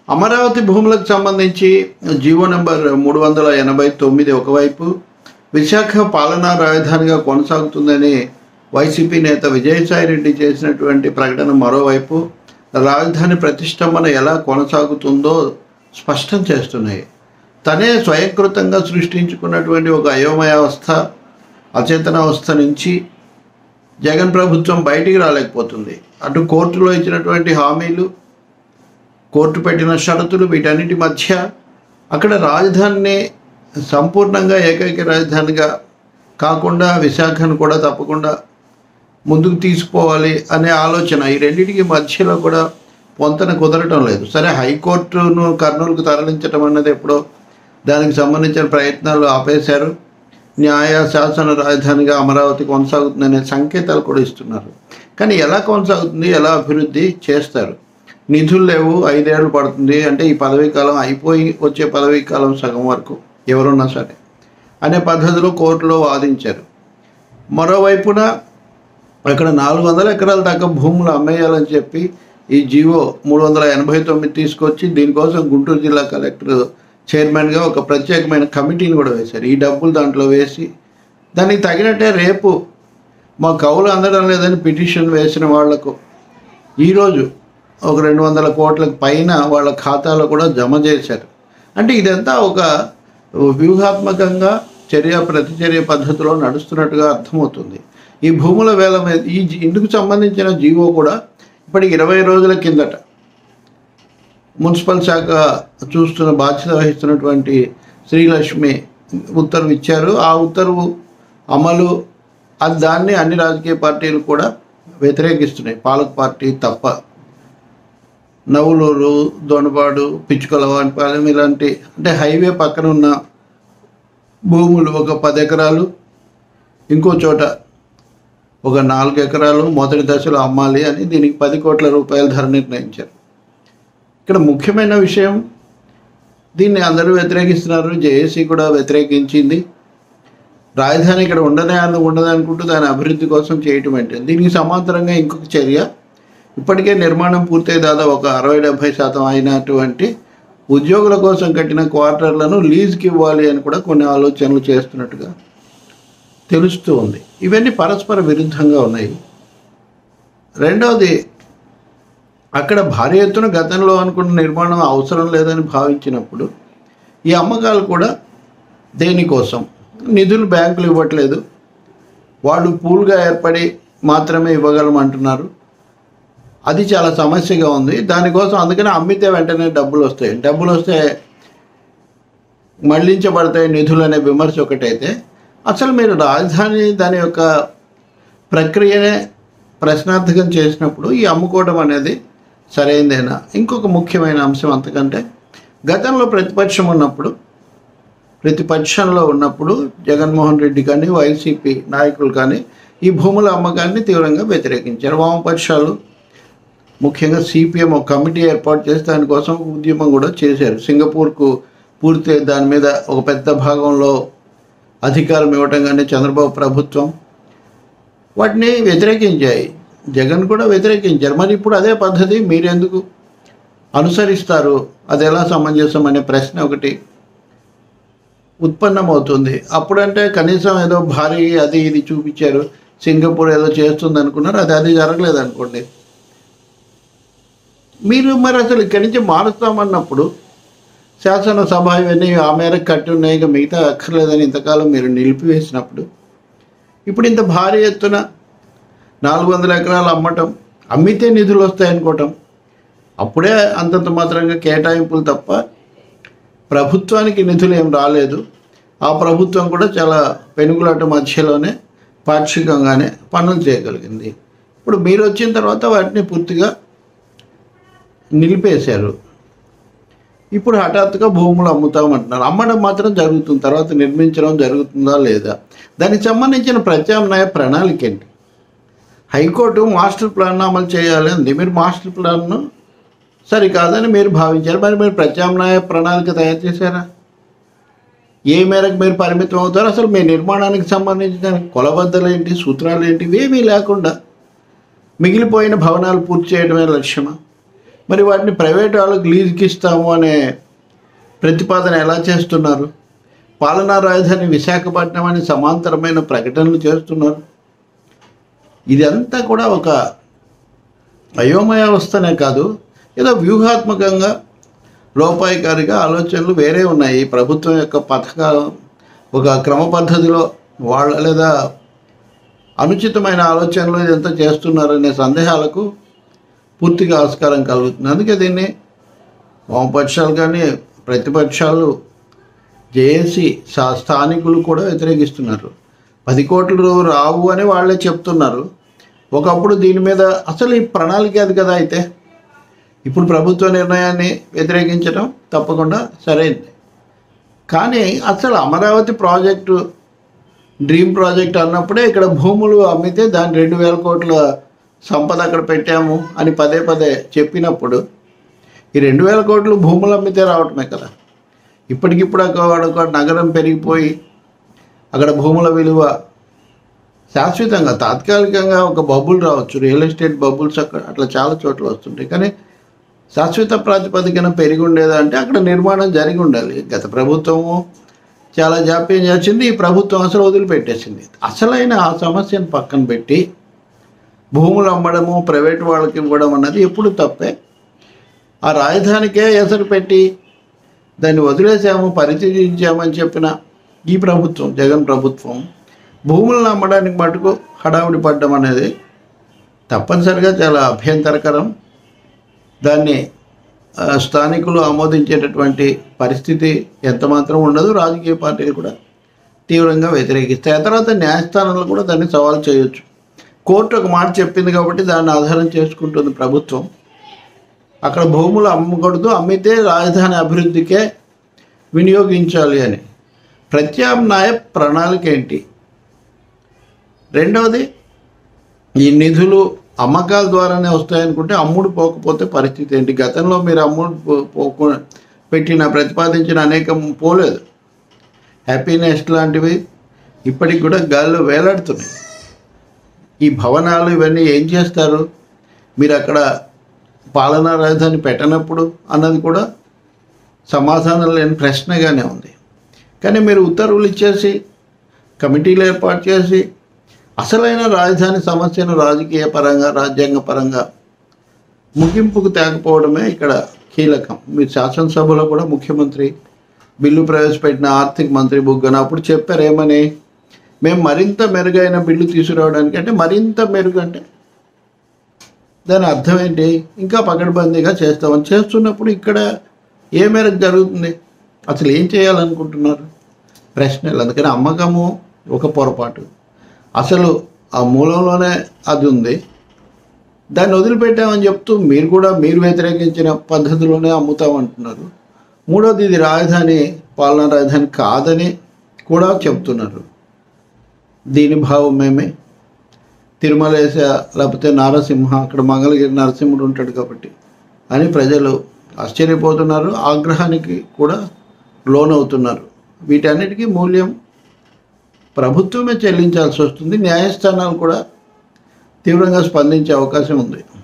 అమరావతి భూములకు సంబంధించి GO number మూడు వందల ఎనభై తొమ్మిది ఒకవైపు విశాఖ పాలనా రాజధానిగా కొనసాగుతుందని వైసీపీ నేత విజయసాయిరెడ్డి చేసినటువంటి ప్రకటన మరోవైపు రాజధాని ప్రతిష్టంభన ఎలా కొనసాగుతుందో స్పష్టం చేస్తున్నాయి తనే స్వయంకృతంగా సృష్టించుకున్నటువంటి ఒక అయోమయావస్థ అచేతనావస్థ నుంచి జగన్ ప్రభుత్వం బయటికి రాలేకపోతుంది అటు కోర్టులో ఇచ్చినటువంటి హామీలు కోర్టు పెట్టిన షరతులు వీటన్నిటి మధ్య అక్కడ రాజధానిని సంపూర్ణంగా ఏకైక రాజధానిగా కాకుండా విశాఖను కూడా తప్పకుండా ముందుకు తీసుకుపోవాలి అనే ఆలోచన ఈ రెండింటికి మధ్యలో కూడా పొంతన కుదరటం లేదు సరే హైకోర్టును కర్నూలుకు తరలించడం అన్నది ఎప్పుడో దానికి సంబంధించిన ప్రయత్నాలు ఆపేశారు న్యాయ శాసన రాజధానిగా అమరావతి కొనసాగుతుందనే సంకేతాలు కూడా ఇస్తున్నారు కానీ ఎలా కొనసాగుతుంది ఎలా అభివృద్ధి చేస్తారు నిధులు లేవు ఐదేళ్ళు పడుతుంది అంటే ఈ పదవీ కాలం అయిపోయి వచ్చే పదవీ కాలం సగం వరకు ఎవరున్నా సరే అనే పద్ధతిలో కోర్టులో వాదించారు మరోవైపున అక్కడ నాలుగు వందల ఎకరాల దాకా భూములు అమ్మేయాలని చెప్పి ఈ జీవో మూడు వందల ఎనభై తొమ్మిది తీసుకొచ్చి దీనికోసం గుంటూరు జిల్లా కలెక్టర్ చైర్మన్గా ఒక ప్రత్యేకమైన కమిటీని కూడా వేశారు ఈ డబ్బులు దాంట్లో వేసి దానికి తగినట్టే రేపు మా కవులు అందడం లేదని పిటిషన్ వేసిన వాళ్లకు ఈరోజు ఒక రెండు వందల కోట్లకు పైన వాళ్ళ ఖాతాలో కూడా జమ చేశారు అంటే ఇదంతా ఒక వ్యూహాత్మకంగా చర్య ప్రతిచర్య పద్ధతిలో నడుస్తున్నట్టుగా అర్థమవుతుంది ఈ భూముల వేల మీద ఈ జీ- ఇందుకు సంబంధించిన జీవో కూడా ఇప్పటికి ఇరవై రోజుల కిందట మున్సిపల్ శాఖ చూస్తున్న బాధ్యత వహిస్తున్నటువంటి శ్రీలక్ష్మి ఉత్తర్వు ఇచ్చారు ఆ ఉత్తర్వు అమలు అది దాన్ని అన్ని రాజకీయ పార్టీలు కూడా వ్యతిరేకిస్తున్నాయి పాలక పార్టీ తప్ప నవ్వులూరు దొనపాడు పిచ్చుకలవానిపాలెం ఇలాంటి అంటే హైవే పక్కన ఉన్న భూములు ఒక పది ఎకరాలు ఇంకో చోట ఒక నాలుగు ఎకరాలు మొదటి దశలో అమ్మాలి అని దీనికి పది కోట్ల రూపాయల ధర నిర్ణయించారు ఇక్కడ ముఖ్యమైన విషయం దీన్ని అందరూ వ్యతిరేకిస్తున్నారు జేఏసీ కూడా వ్యతిరేకించింది రాజధాని ఇక్కడ ఉండనే అను ఉండదు అనుకుంటూ దాని అభివృద్ధి కోసం చేయటం అంటే దీనికి సమాంతరంగా ఇంకొక చర్య ఇప్పటికే నిర్మాణం పూర్తయి దాదాపు ఒక అరవై డెబ్భై శాతం అయినటువంటి ఉద్యోగుల కోసం కట్టిన క్వార్టర్లను లీజ్కి ఇవ్వాలి అని కూడా కొన్ని ఆలోచనలు చేస్తున్నట్టుగా తెలుస్తూ ఉంది ఇవన్నీ పరస్పర విరుద్ధంగా ఉన్నాయి రెండవది అక్కడ భారీ ఎత్తున గతంలో అనుకున్న నిర్మాణం అవసరం లేదని భావించినప్పుడు ఈ అమ్మకాలు కూడా దేనికోసం నిధులు బ్యాంకులు ఇవ్వట్లేదు వాళ్ళు పూల్గా ఏర్పడి మాత్రమే ఇవ్వగలమంటున్నారు అది చాలా సమస్యగా ఉంది దానికోసం అందుకని అమ్మితే వెంటనే డబ్బులు వస్తాయి డబ్బులు వస్తే మళ్లించబడతాయి నిధులు అనే విమర్శ ఒకటైతే అసలు మీరు రాజధాని దాని యొక్క ప్రక్రియనే ప్రశ్నార్థకం చేసినప్పుడు ఈ అమ్ముకోవడం అనేది సరైందేనా ఇంకొక ముఖ్యమైన అంశం అంతకంటే గతంలో ప్రతిపక్షం ఉన్నప్పుడు ప్రతిపక్షంలో ఉన్నప్పుడు జగన్మోహన్ రెడ్డి కానీ వైసీపీ నాయకులు కానీ ఈ భూముల అమ్మకాన్ని తీవ్రంగా వ్యతిరేకించారు వామపక్షాలు ముఖ్యంగా సిపిఎం ఒక కమిటీ ఏర్పాటు చేసి దానికోసం ఒక ఉద్యమం కూడా చేశారు సింగపూర్కు పూర్తి దాని మీద ఒక పెద్ద భాగంలో అధికారం ఇవ్వటం కానీ చంద్రబాబు ప్రభుత్వం వాటిని వ్యతిరేకించాయి జగన్ కూడా వ్యతిరేకించారు మరి ఇప్పుడు అదే పద్ధతి మీరెందుకు అనుసరిస్తారు అది ఎలా సమంజసం అనే ప్రశ్న ఒకటి ఉత్పన్నమవుతుంది అప్పుడంటే కనీసం ఏదో భారీ అది ఇది చూపించారు సింగపూర్ ఏదో చేస్తుంది అనుకున్నారు అది అది జరగలేదు అనుకోండి మీరు మరి అసలు ఇక్కడి నుంచి మారుస్తామన్నప్పుడు శాసనసభ ఇవన్నీ ఆ మేరకు కట్టి ఉన్నాయి ఇక మిగతా అక్కర్లేదని ఇంతకాలం మీరు నిలిపివేసినప్పుడు ఇప్పుడు ఇంత భారీ ఎత్తున నాలుగు వందల ఎకరాలు అమ్మటం అమ్మితే నిధులు వస్తాయనుకోవటం అప్పుడే అంతంత మాత్రంగా కేటాయింపులు తప్ప ప్రభుత్వానికి నిధులు ఏం రాలేదు ఆ ప్రభుత్వం కూడా చాలా పెనుగులాట మధ్యలోనే పాక్షికంగానే పనులు చేయగలిగింది ఇప్పుడు మీరు వచ్చిన తర్వాత వాటిని పూర్తిగా నిలిపేశారు ఇప్పుడు హఠాత్తుగా భూములు అమ్ముతామంటున్నారు అమ్మడం మాత్రం జరుగుతుంది తర్వాత నిర్మించడం జరుగుతుందా లేదా దానికి సంబంధించిన ప్రత్యామ్నాయ ప్రణాళిక ఏంటి హైకోర్టు మాస్టర్ ప్లాన్ అమలు చేయాలి అంది మీరు మాస్టర్ ప్లాన్ను సరికాదని మీరు భావించారు మరి మీరు ప్రత్యామ్నాయ ప్రణాళిక తయారు చేశారా ఏ మేరకు మీరు పరిమితం అవుతారు అసలు మీ నిర్మాణానికి సంబంధించిన కొలబద్దలు ఏంటి సూత్రాలు ఏంటి ఇవేమీ లేకుండా మిగిలిపోయిన భవనాలు పూర్తి చేయడమే లక్ష్యమా మరి వాటిని ప్రైవేట్ వాళ్ళకి లీజుకి ఇస్తాము అనే ప్రతిపాదన ఎలా చేస్తున్నారు పాలనా రాజధాని విశాఖపట్నం అని సమాంతరమైన ప్రకటనలు చేస్తున్నారు ఇదంతా కూడా ఒక అయోమయావస్థనే కాదు ఏదో వ్యూహాత్మకంగా లోపాయికారిగా ఆలోచనలు వేరే ఉన్నాయి ఈ ప్రభుత్వం యొక్క పథకాలు ఒక క్రమ పద్ధతిలో వాళ్ళ లేదా అనుచితమైన ఆలోచనలు ఇదంతా చేస్తున్నారనే సందేహాలకు పూర్తిగా ఆస్కారం కలుగుతుంది అందుకే దీన్ని వామపక్షాలు కానీ ప్రతిపక్షాలు జేఏసీ సా- స్థానికులు కూడా వ్యతిరేకిస్తున్నారు పది కోట్లు రావు అని వాళ్ళే చెప్తున్నారు ఒకప్పుడు దీని మీద అసలు ఈ ప్రణాళిక అది కదా అయితే ఇప్పుడు ప్రభుత్వ నిర్ణయాన్ని వ్యతిరేకించడం తప్పకుండా సరైంది కానీ అసలు అమరావతి ప్రాజెక్టు డ్రీమ్ ప్రాజెక్ట్ అన్నప్పుడే ఇక్కడ భూములు అమ్మితే దాని రెండు వేల కోట్ల సంపద అక్కడ పెట్టాము అని పదే పదే చెప్పినప్పుడు ఈ రెండు వేల కోట్లు భూములు అమ్మితే రావటమే కదా ఇప్పటికిప్పుడు అక్కడ ఒక నగరం పెరిగిపోయి అక్కడ భూముల విలువ శాశ్వతంగా తాత్కాలికంగా ఒక బబుల్ రావచ్చు రియల్ ఎస్టేట్ బబుల్స్ అక్కడ అట్లా చాలా చోట్ల వస్తుంటాయి కానీ శాశ్వత ప్రాతిపదికన పెరిగి ఉండేదా అంటే అక్కడ నిర్మాణం జరిగి ఉండాలి గత ప్రభుత్వము చాలా జాప్యం చేసింది ఈ ప్రభుత్వం అసలు వదిలిపెట్టేసింది అసలైన ఆ సమస్యను పక్కన పెట్టి భూములు అమ్మడము ప్రైవేట్ వాళ్ళకి ఇవ్వడం అన్నది ఎప్పుడు తప్పే ఆ రాజధానికే ఎసరు పెట్టి దాన్ని వదిలేసాము పరిశీలించామని చెప్పిన ఈ ప్రభుత్వం జగన్ ప్రభుత్వం భూములను అమ్మడానికి మటుకు హడావుడి పడ్డం అనేది తప్పనిసరిగా చాలా అభ్యంతరకరం దాన్ని ఆ, స్థానికులు ఆమోదించేటటువంటి పరిస్థితి ఎంత మాత్రం ఉండదు రాజకీయ పార్టీలు కూడా తీవ్రంగా వ్యతిరేకిస్తాయి ఆ తర్వాత న్యాయస్థానాలు కూడా దాన్ని సవాల్ చేయొచ్చు కోర్టు ఒక మాట చెప్పింది కాబట్టి దాన్ని ఆధారం చేసుకుంటుంది ప్రభుత్వం అక్కడ భూములు అమ్మకూడదు అమ్మితే రాజధాని అభివృద్ధికే వినియోగించాలి అని ప్రత్యామ్నాయ ప్రణాళిక ఏంటి రెండవది ఈ నిధులు అమ్మకాల ద్వారానే వస్తాయనుకుంటే అమ్ముడు పోకపోతే పరిస్థితి ఏంటి గతంలో మీరు అమ్ముడు పో- పోకు పెట్టిన ప్రతిపాదించిన అనేకం పోలేదు హ్యాపీనెస్ లాంటివి ఇప్పటికి కూడా గాల్లో వేలాడుతున్నాయి ఈ భవనాలు ఇవన్నీ ఏం చేస్తారు మీరు అక్కడ పాలనా రాజధాని పెట్టనప్పుడు అన్నది కూడా సమాధానం లేని ప్రశ్నగానే ఉంది కానీ మీరు ఉత్తర్వులు ఇచ్చేసి కమిటీలు ఏర్పాటు చేసి అసలైన రాజధాని సమస్యను రాజకీయ పరంగా రాజ్యాంగ పరంగా ముగింపుకు తేకపోవడమే ఇక్కడ కీలకం మీ శాసనసభలో కూడా ముఖ్యమంత్రి బిల్లు ప్రవేశపెట్టిన ఆర్థిక మంత్రి బుగ్గన అప్పుడు చెప్పారు ఏమని మేము మరింత మెరుగైన బిల్లు తీసుకురావడానికి అంటే మరింత మెరుగు అంటే దాని అర్థం ఏంటి ఇంకా పకడ్బందీగా చేస్తామని చేస్తున్నప్పుడు ఇక్కడ ఏ మేరకు జరుగుతుంది అసలు ఏం చేయాలనుకుంటున్నారు ప్రశ్నలు అందుకని అమ్మకము ఒక పొరపాటు అసలు ఆ మూలంలోనే అది ఉంది దాన్ని వదిలిపెట్టామని చెప్తూ మీరు కూడా మీరు వ్యతిరేకించిన పద్ధతిలోనే అమ్ముతామంటున్నారు మూడోది ఇది రాజధాని పాలనా రాజధాని కాదని కూడా చెప్తున్నారు దీని భావం మేమే తిరుమలేశ లేకపోతే నారసింహ అక్కడ మంగళగిరి నరసింహుడు ఉంటాడు కాబట్టి అని ప్రజలు ఆశ్చర్యపోతున్నారు ఆగ్రహానికి కూడా లోనవుతున్నారు వీటన్నిటికీ మూల్యం ప్రభుత్వమే చెల్లించాల్సి వస్తుంది న్యాయస్థానాలు కూడా తీవ్రంగా స్పందించే అవకాశం ఉంది